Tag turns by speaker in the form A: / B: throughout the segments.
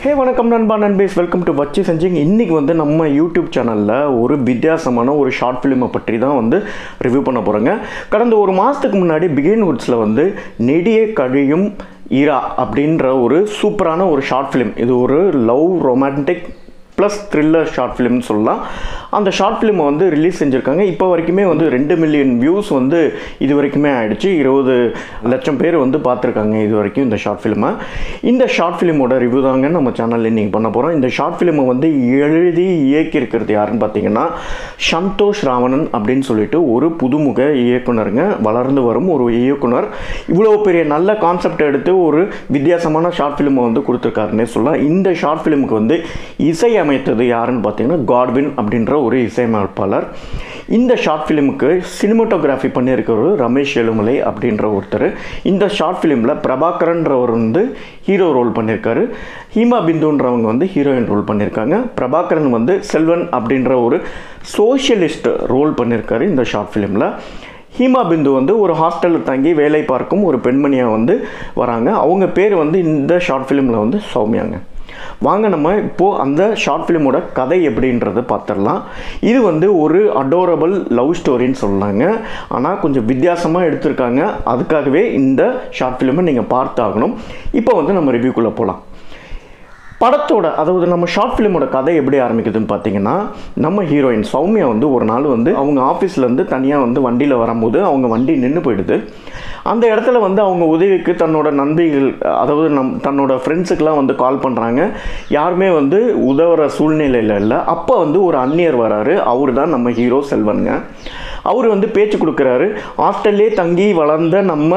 A: ஹே வணக்கம் நண்பா நண்பேஸ் welcome to வச்சி செஞ்சிங் இன்றைக்கி வந்து நம்ம யூடியூப் சேனலில் ஒரு வித்தியாசமான ஒரு ஷார்ட் ஃபிலிமை பற்றி தான் வந்து ரிவ்யூ பண்ண போகிறோங்க கடந்த ஒரு மாதத்துக்கு முன்னாடி பிகின் வுட்ஸில் வந்து நெடிய கழியும் ஈரா அப்படின்ற ஒரு சூப்பரான ஒரு ஷார்ட் ஃபிலிம் இது ஒரு love romantic plus thriller short ஃபிலிம்னு சொல்லலாம் அந்த ஷார்ட் ஃபிலிமை வந்து ரிலீஸ் செஞ்சுருக்காங்க இப்போ வரைக்குமே வந்து ரெண்டு மில்லியன் வியூஸ் வந்து இது வரைக்குமே ஆயிடுச்சு இருபது லட்சம் பேர் வந்து பார்த்துருக்காங்க இது வரைக்கும் இந்த ஷார்ட் ஃபிலிமை இந்த ஷார்ட் ஃபிலிமோட ரிவ்யூ தாங்க நம்ம சேனலில் இன்றைக்கி பண்ண போகிறோம் இந்த ஷார்ட் ஃபிலிமை வந்து எழுதி இயக்கியிருக்கிறது யாருன்னு பார்த்தீங்கன்னா சந்தோஷ் ராவணன் அப்படின்னு சொல்லிட்டு ஒரு புதுமுக இயக்குனருங்க வளர்ந்து வரும் ஒரு இயக்குனர் இவ்வளோ பெரிய நல்ல கான்செப்ட் எடுத்து ஒரு வித்தியாசமான ஷார்ட் ஃபிலிமை வந்து கொடுத்துருக்காருன்னே சொல்லலாம் இந்த ஷார்ட் ஃபிலிமுக்கு வந்து இசை அமைத்தது யாருன்னு பார்த்தீங்கன்னா காட்வின் அப்படின்ற ஒரு இசையமைப்பாளர் இந்த ஷார்ட் ஃபிலிமுக்கு சினிமாட்டோகிராஃபி பண்ணியிருக்கிறவர் ரமேஷ் எழுமலை அப்படின்ற ஒருத்தர் இந்த ஷார்ட் ஃபிலிமில் பிரபாகரன்றவர் வந்து ஹீரோ ரோல் பண்ணியிருக்காரு ஹீமா பிந்துன்றவங்க வந்து ஹீரோயின் ரோல் பண்ணியிருக்காங்க பிரபாகரன் வந்து செல்வன் அப்படின்ற ஒரு சோஷியலிஸ்ட் ரோல் பண்ணியிருக்காரு இந்த ஷார்ட் ஃபிலிமில் ஹீமா பிந்து வந்து ஒரு ஹாஸ்டலில் தங்கி வேலை பார்க்கும் ஒரு பெண்மணியாக வந்து வராங்க அவங்க பேர் வந்து இந்த ஷார்ட் ஃபிலிமில் வந்து சௌமியாங்க வாங்க நம்ம இப்போது அந்த ஷார்ட் ஃபிலிமோட கதை எப்படின்றத பார்த்துடலாம் இது வந்து ஒரு அடோரபிள் லவ் ஸ்டோரின்னு சொல்லலாங்க ஆனால் கொஞ்சம் வித்தியாசமாக எடுத்திருக்காங்க அதுக்காகவே இந்த ஷார்ட் ஃபிலிமை நீங்கள் பார்த்தாகணும் இப்போ வந்து நம்ம ரிவ்யூக்குள்ளே போகலாம் படத்தோட அதாவது நம்ம ஷார்ட் ஃபிலிமோட கதை எப்படி ஆரம்பிக்குதுன்னு பார்த்தீங்கன்னா நம்ம ஹீரோயின் சௌமியா வந்து ஒரு நாள் வந்து அவங்க ஆஃபீஸ்லேருந்து தனியாக வந்து வண்டியில் வரும்போது அவங்க வண்டி நின்று போயிடுது அந்த இடத்துல வந்து அவங்க உதவிக்கு தன்னோட நண்பிகள் அதாவது நம் தன்னோட ஃப்ரெண்ட்ஸுக்கெலாம் வந்து கால் பண்ணுறாங்க யாருமே வந்து உதவுற சூழ்நிலையில் இல்லை அப்போ வந்து ஒரு அந்நியர் வராரு அவர் தான் நம்ம ஹீரோ செல்வனுங்க அவர் வந்து பேச்சு கொடுக்குறாரு ஹாஸ்டல்லே தங்கி வளர்ந்த நம்ம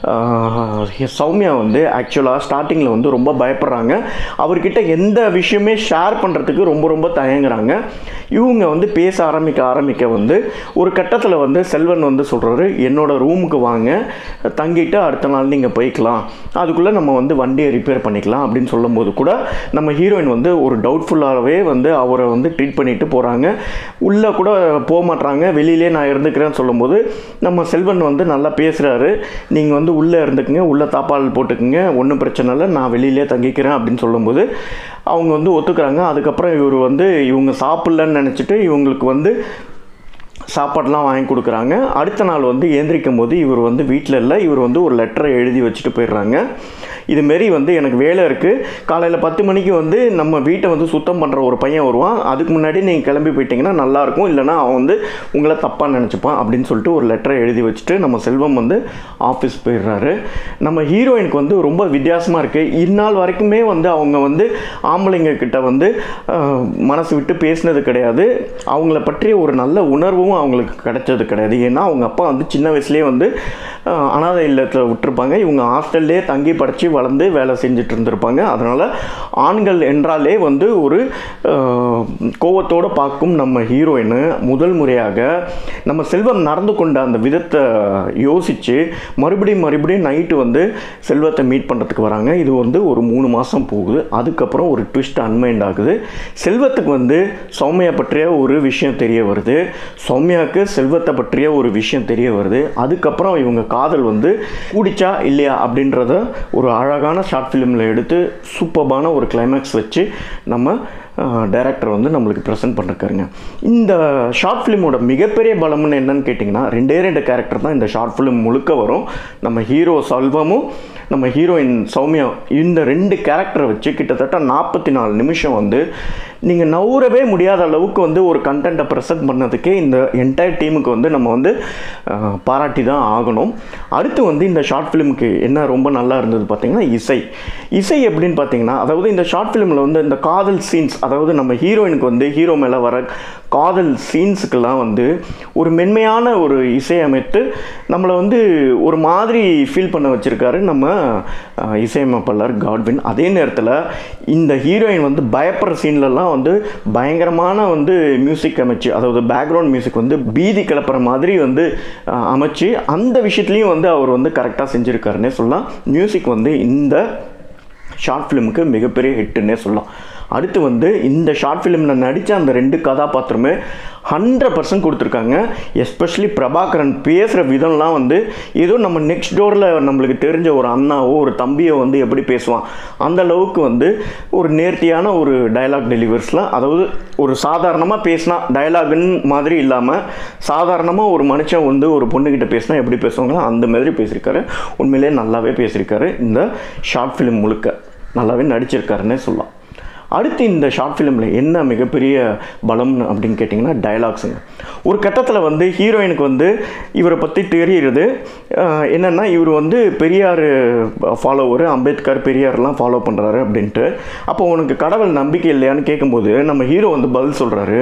A: ஆஹ், சௌமியா வந்து ஆக்சுவலாக ஸ்டார்டிங்கில் வந்து ரொம்ப பயப்படுறாங்க அவர்கிட்ட எந்த விஷயமே ஷேர் பண்ணுறதுக்கு ரொம்ப ரொம்ப தயங்குறாங்க இவங்க வந்து பேச ஆரம்பிக்க ஆரம்பிக்க வந்து ஒரு கட்டத்தில் வந்து செல்வன் வந்து சொல்கிறாரு என்னோட ரூமுக்கு வாங்க தங்கிட்டு அடுத்த நாள் நீங்கள் போய்க்கலாம் அதுக்குள்ளே நம்ம வந்து வண்டியை ரிப்பேர் பண்ணிக்கலாம் அப்படின்னு சொல்லும்போது கூட நம்ம ஹீரோயின் வந்து ஒரு டவுட்ஃபுல்லாகவே வந்து அவரை வந்து ட்ரீட் பண்ணிட்டு போகிறாங்க உள்ளே கூட போக மாட்றாங்க வெளியிலே நான் இருந்துக்கிறேன்னு சொல்லும்போது நம்ம செல்வன் வந்து நல்லா பேசுகிறாரு நீங்கள் வந்து உள்ளே இருந்துக்குங்க உள்ளே தாப்பால் போட்டுக்குங்க ஒன்றும் பிரச்சனை இல்லை நான் வெளியிலே தங்கிக்கிறேன் அப்படின்னு சொல்லும்போது அவங்க வந்து ஒத்துக்கிறாங்க அதுக்கப்புறம் இவர் வந்து இவங்க சாப்பிட்லன்னு நினச்சிட்டு இவங்களுக்கு வந்து சாப்பாடெலாம் வாங்கி கொடுக்குறாங்க அடுத்த நாள் வந்து ஏந்திரிக்கும் போது இவர் வந்து வீட்டில் இல்லை இவர் வந்து ஒரு லெட்டரை எழுதி வச்சுட்டு போயிடுறாங்க இதுமாரி வந்து எனக்கு வேலை இருக்குது காலையில் பத்து மணிக்கு வந்து நம்ம வீட்டை வந்து சுத்தம் பண்ணுற ஒரு பையன் வருவான் அதுக்கு முன்னாடி நீங்கள் கிளம்பி போயிட்டீங்கன்னா நல்லாயிருக்கும் இல்லைனா அவன் வந்து உங்களை தப்பாக நினச்சிப்பான் அப்படின்னு சொல்லிட்டு ஒரு லெட்டரை எழுதி வச்சுட்டு நம்ம செல்வம் வந்து ஆஃபீஸ் போயிடுறாரு நம்ம ஹீரோயினுக்கு வந்து ரொம்ப வித்தியாசமாக இருக்குது இந்நாள் வரைக்குமே வந்து அவங்க வந்து ஆம்பளைங்க கிட்ட வந்து ஆஹ், மனசு விட்டு பேசினது கிடையாது அவங்கள பற்றிய ஒரு நல்ல உணர்வும் அவங்களுக்கு கிடைச்சது கிடையாது ஏன்னா அவங்க அப்பா வந்து சின்ன வயசுலேயே வந்து ஆஹ், அனாதை இல்லத்தில் விட்டுருப்பாங்க இவங்க ஹாஸ்டல்லே தங்கி படித்து வளர்ந்து வேலை செஞ்சுட்டு இருந்திருப்பாங்க அதனால் ஆண்கள் என்றாலே வந்து ஒரு ஆஹ், கோவத்தோடு பார்க்கும் நம்ம ஹீரோயின் முதல் முறையாக நம்ம செல்வம் நடந்து கொண்ட அந்த விதத்தை யோசித்து மறுபடியும் மறுபடியும் நைட்டு வந்து செல்வத்தை மீட் பண்ணுறதுக்கு வராங்க இது வந்து ஒரு மூணு மாதம் போகுது அதுக்கப்புறம் ஒரு ட்விஸ்ட் அன்மைண்ட் ஆகுது செல்வத்துக்கு வந்து சௌமியா பற்றிய ஒரு விஷயம் தெரிய வருது சௌமியாவுக்கு செல்வத்தை பற்றிய ஒரு விஷயம் தெரிய வருது அதுக்கப்புறம் இவங்க காதல் வந்து கூடிச்சா இல்லையா அப்படின்றத ஒரு அழகான ஷார்ட் ஃபிலிமில் எடுத்து சூப்பர்பான ஒரு கிளைமேக்ஸ் வச்சு நம்ம டைரக்டர் வந்து நம்மளுக்கு ப்ரெசென்ட் பண்ணிருக்காருங்க இந்த ஷார்ட் ஃபிலிமோட மிகப்பெரிய பலம்னு என்னன்னு கேட்டிங்கன்னா ரெண்டே ரெண்டு கேரக்டர் தான் இந்த ஷார்ட் ஃபிலிம் முழுக்க வரும் நம்ம ஹீரோ செல்வமும் நம்ம ஹீரோயின் சௌமியா இந்த ரெண்டு கேரக்டரை வச்சு கிட்டத்தட்ட நாற்பத்தி நாலு நிமிஷம் வந்து நீங்கள் நவுறவே முடியாத அளவுக்கு வந்து ஒரு கண்டென்ட்டை ப்ரெசென்ட் பண்ணதுக்கே இந்த என்டையர் டீமுக்கு வந்து நம்ம வந்து அஹ், பாராட்டி தான் ஆகணும் அடுத்து வந்து இந்த ஷார்ட் ஃபிலிமுக்கு என்ன ரொம்ப நல்லா இருந்தது பார்த்தீங்கன்னா இசை இசை எப்படின்னு பார்த்தீங்கன்னா அதாவது இந்த ஷார்ட் ஃபிலிமில் வந்து இந்த காதல் சீன்ஸ் அதாவது நம்ம ஹீரோயினுக்கு வந்து ஹீரோ மேலே வர காதல் சீன்ஸுக்கெல்லாம் வந்து ஒரு மென்மையான ஒரு இசை அமைத்து நம்மளை வந்து ஒரு மாதிரி ஃபீல் பண்ண வச்சுருக்காரு நம்ம அஹ், இசையமைப்பாளர் காட்வின் அதே நேரத்தில் இந்த ஹீரோயின் வந்து பயப்படுற சீன்லலாம் வந்து பயங்கரமான வந்து மியூசிக் அமைச்சு அதாவது பேக்ரவுண்ட் மியூசிக் வந்து பீதி கிளப்புற மாதிரி வந்து அஹ், அமைச்சு அந்த விஷயத்துலையும் வந்து அவர் வந்து கரெக்டாக செஞ்சுருக்காருன்னே சொல்லலாம் மியூசிக் வந்து இந்த ஷார்ட் ஃபிலிமுக்கு மிகப்பெரிய ஹிட்டுன்னே சொல்லலாம் அடுத்து வந்து இந்த ஷார்ட் ஃபிலிமில் நடித்த அந்த ரெண்டு கதாபாத்திரமே ஹண்ட்ரட் பர்சன்ட் கொடுத்துருக்காங்க எஸ்பெஷலி பிரபாகரன் பேசுகிற விதம்லாம் வந்து ஏதோ நம்ம நெக்ஸ்ட் டோரில் நம்மளுக்கு தெரிஞ்ச ஒரு அண்ணாவோ ஒரு தம்பியோ வந்து எப்படி பேசுவான் அந்த அளவுக்கு வந்து ஒரு நேர்த்தியான ஒரு டயலாக் டெலிவர்ஸ்லாம் அதாவது ஒரு சாதாரணமாக பேசினா டயலாகுன்னு மாதிரி இல்லாமல் சாதாரணமாக ஒரு மனுஷன் வந்து ஒரு பொண்ணுக்கிட்ட பேசினா எப்படி பேசுவாங்களோ அந்த மாதிரி பேசியிருக்காரு உண்மையிலேயே நல்லாவே பேசியிருக்காரு இந்த ஷார்ட் ஃபிலிம் முழுக்க நல்லாவே நடிச்சிருக்காருன்னே சொல்லலாம் அடுத்து இந்த ஷார்ட் ஃபிலிமில் என்ன மிகப்பெரிய பலம் அப்படின்னு கேட்டிங்கன்னா டயலாக்ஸுங்க ஒரு கட்டத்தில் வந்து ஹீரோயினுக்கு வந்து இவரை பற்றி தெரியுறது ஆஹ், என்னன்னா இவர் வந்து பெரியார் ஃபாலோவர் அம்பேத்கர் பெரியார்லாம் ஃபாலோ பண்ணுறாரு அப்படின்ட்டு அப்போ உனக்கு கடவுள் நம்பிக்கை இல்லையான்னு கேட்கும்போது நம்ம ஹீரோ வந்து பதில் சொல்கிறாரு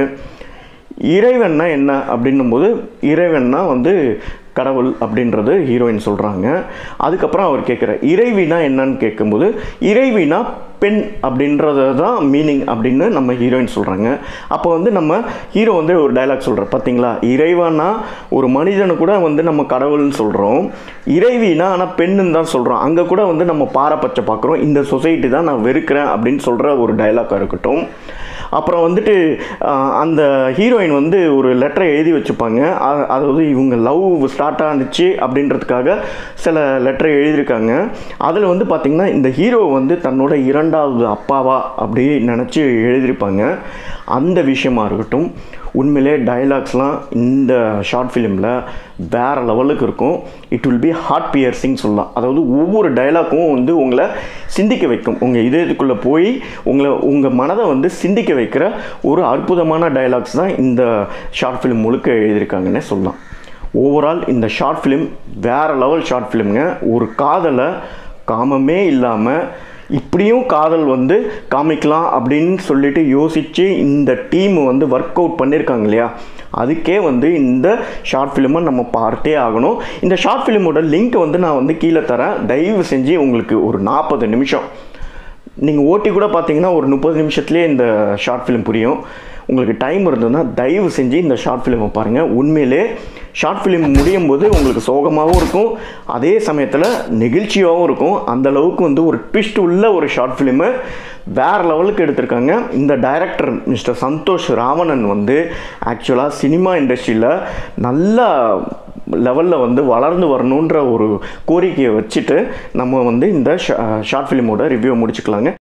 A: இறைவன்னா என்ன அப்படின்னும் போது இறைவன்னா வந்து கடவுள் அப்படின்றது ஹீரோயின் சொல்கிறாங்க அதுக்கப்புறம் அவர் கேட்குற இறைவினா என்னன்னு கேட்கும்போது இறைவினா பெண் அப்படின்றது தான் மீனிங் அப்படின்னு நம்ம ஹீரோயின் சொல்கிறாங்க அப்போ வந்து நம்ம ஹீரோ வந்து ஒரு டைலாக் சொல்கிறார் பார்த்தீங்களா இறைவனா ஒரு மனிதனை கூட வந்து நம்ம கடவுள்னு சொல்கிறோம் இறைவினா ஆனால் பெண்ணுன்னு தான் சொல்கிறோம் அங்கே கூட வந்து நம்ம பாரபட்ச பார்க்குறோம் இந்த சொசைட்டி தான் நான் வெறுக்கிறேன் அப்படின்னு சொல்கிற ஒரு டைலாக்காக இருக்கட்டும் அப்புறம் வந்துட்டு ஆஹ், அந்த ஹீரோயின் வந்து ஒரு லெட்டரை எழுதி வச்சுப்பாங்க அ- அதாவது இவங்க லவ் ஸ்டார்ட் ஆனிச்சு அப்படின்றதுக்காக சில லெட்டரை எழுதியிருக்காங்க அதில் வந்து பார்த்திங்கன்னா இந்த ஹீரோ வந்து தன்னோட இரண்டாவது அப்பாவா அப்படி நினச்சி எழுதியிருப்பாங்க அந்த விஷயமா இருக்கட்டும் உண்மையிலே டயலாக்ஸ்லாம் இந்த ஷார்ட் ஃபிலிமில் வேறு லெவலுக்கு இருக்கும் it will be heart piercing சொல்லலாம் அதாவது ஒவ்வொரு டயலாக்கும் வந்து உங்களை சிந்திக்க வைக்கும் உங்கள் இதயத்துக்குள்ளே போய் உங்களை உங்கள் மனதை வந்து சிந்திக்க வைக்கிற ஒரு அற்புதமான டயலாக்ஸ் தான் இந்த ஷார்ட் ஃபிலிம் முழுக்க எழுதியிருக்காங்கன்னே சொல்லலாம் ஓவரால் இந்த ஷார்ட் ஃபிலிம் வேறு லெவல் ஷார்ட் ஃபிலிம்ங்க ஒரு காதலை காமமே இல்லாமல் இப்படியும் காதல் வந்து காமிக்கலாம் அப்படின்னு சொல்லிட்டு யோசித்து இந்த டீம் வந்து ஒர்க் அவுட் பண்ணியிருக்காங்க இல்லையா அதுக்கே வந்து இந்த ஷார்ட் ஃபிலிமை நம்ம பார்த்தே ஆகணும் இந்த ஷார்ட் ஃபிலிமோட லிங்க் வந்து நான் வந்து கீழே தரேன் தயவு செஞ்சு உங்களுக்கு ஒரு நாற்பது நிமிஷம் நீங்கள் ஓட்டி கூட பார்த்தீங்கன்னா ஒரு முப்பது நிமிஷத்துலேயே இந்த ஷார்ட் ஃபிலிம் புரியும் உங்களுக்கு டைம் இருந்ததுன்னா தயவு செஞ்சு இந்த ஷார்ட் ஃபிலிமை பாருங்கள் உண்மையிலே ஷார்ட் ஃபிலிம் முடியும் போது உங்களுக்கு சோகமாகவும் இருக்கும் அதே சமயத்தில் நெகிழ்ச்சியாகவும் இருக்கும் அந்த அளவுக்கு வந்து ஒரு ட்விஸ்ட் உள்ள ஒரு ஷார்ட் ஃபிலிமு வேறு லெவலுக்கு எடுத்திருக்காங்க இந்த டைரக்டர் மிஸ்டர் சந்தோஷ் ராவணன் வந்து ஆக்சுவலாக சினிமா இண்டஸ்ட்ரியில் நல்லா லெவலில் வந்து வளர்ந்து வரணுன்ற ஒரு கோரிக்கையை வச்சுட்டு நம்ம வந்து இந்த ஷார்ட் ஃபிலிமோட ரிவ்யூ முடிச்சுக்கலாங்க